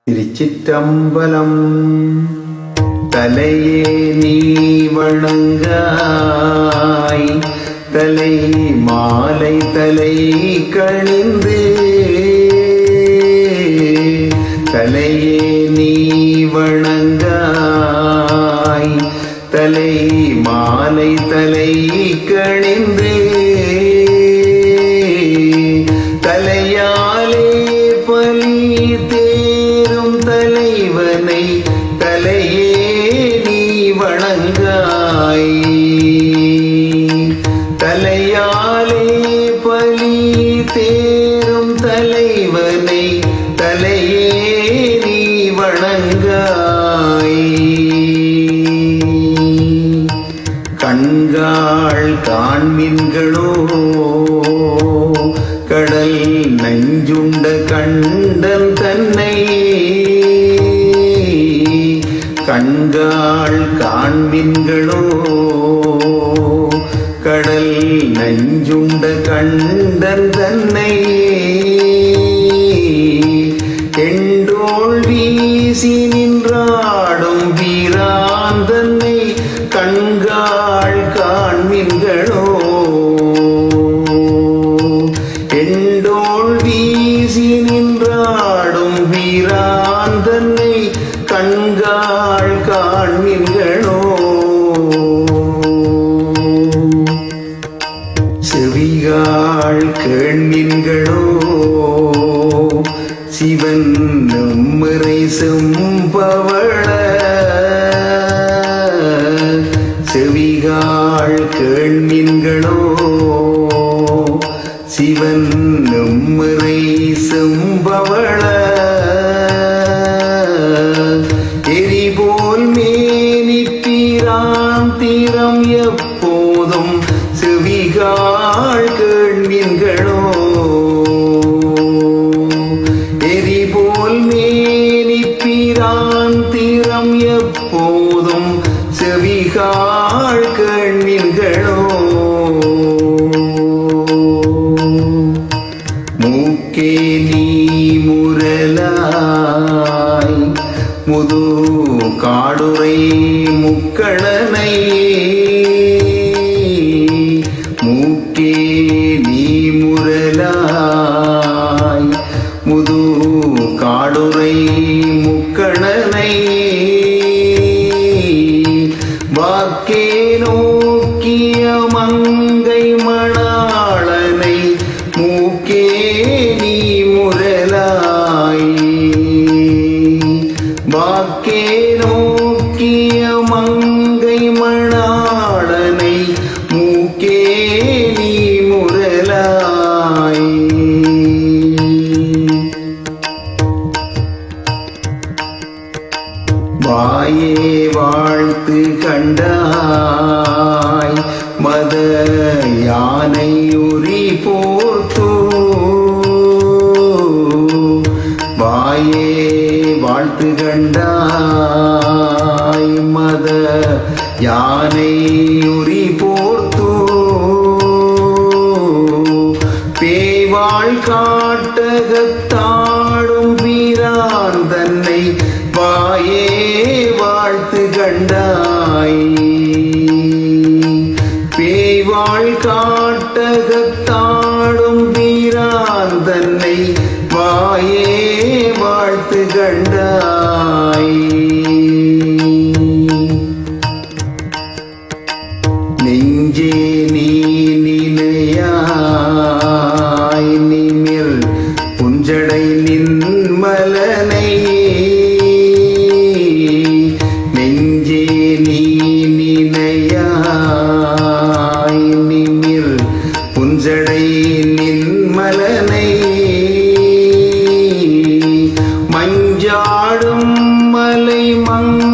திருச்சிற்றம்பலம் தலையே நீ வணங்காய் தலை மாலை தலை கணிந்து தலையே நீ வணங்காய் தலை மாலை தலை கணிந்து தலையாலே பலி தேரும் தலைவனை தலையே நீ வணங்காய் தலையாலே பலி தேரும் தலைவனை தலையே நீ வணங்காய் கண்காள் காண்மின்களோ கடல் நஞ்சுண்ட கண்டன் தன்னை கண்காள் காண்மின்களோ கடல் நஞ்சுண்ட கண்டன் தன்னை எண்டோள் வீசி நின்றாடும் வீரான் தன்னை கண்காள் காண்மின்களோ எண்டோள் வீசி நின்றாடும் வீரான் தன்னை கண்காள் காண்மின்களோ செவிகாள் கேள்வின்களோ சிவன் நம்மறை செம்பவள செவிகாள் கேள்வின்களோ சிவன் நம்மறை செம்பவள எரிபோல் மேனித்தீரான் தீரம் எப்போதும் செவிகாள் கேள்வின்களோ எரிபோல் மேனிப்பிரான் தீரம் எப்போதும் செவிகாள் கேள்வின்களோ மூக்கே நீ முரலாய் முது காடுரை முக்கணனை மூக்கே நீ முரலாய் முது காடுரை முக்கணனை வாக்கே நோக்கிய மங்கை மணாளனை மூக்கே நீ முரலாய் வாக்கே நோக்கிய மங்கை மணாளனை மூக்கே நீ முரலாய் வாயே வாழ்த்து கண்டாய் மத யானை உரி போர்த்து வாயே வாழ்த்து கண்டாய் மத யானை உரி போர்த்து பேய்வாள் காட்டகத்தாடும் வீரான் தன்னை வாயே வாழ்த்து கண்டாய் பேய்வாள் காட்டகத்தாடும் வீரான் தன்னை வாயே வாழ்த்து கண்டாய் நெஞ்சே நீ நிலையாய் நிமிர் புஞ்சடை நின்மலனை நெஞ்சே நீ நிலையாய் நிமிர் புஞ்சடை நின்மலனை மஞ்சாடும் மலை மங்க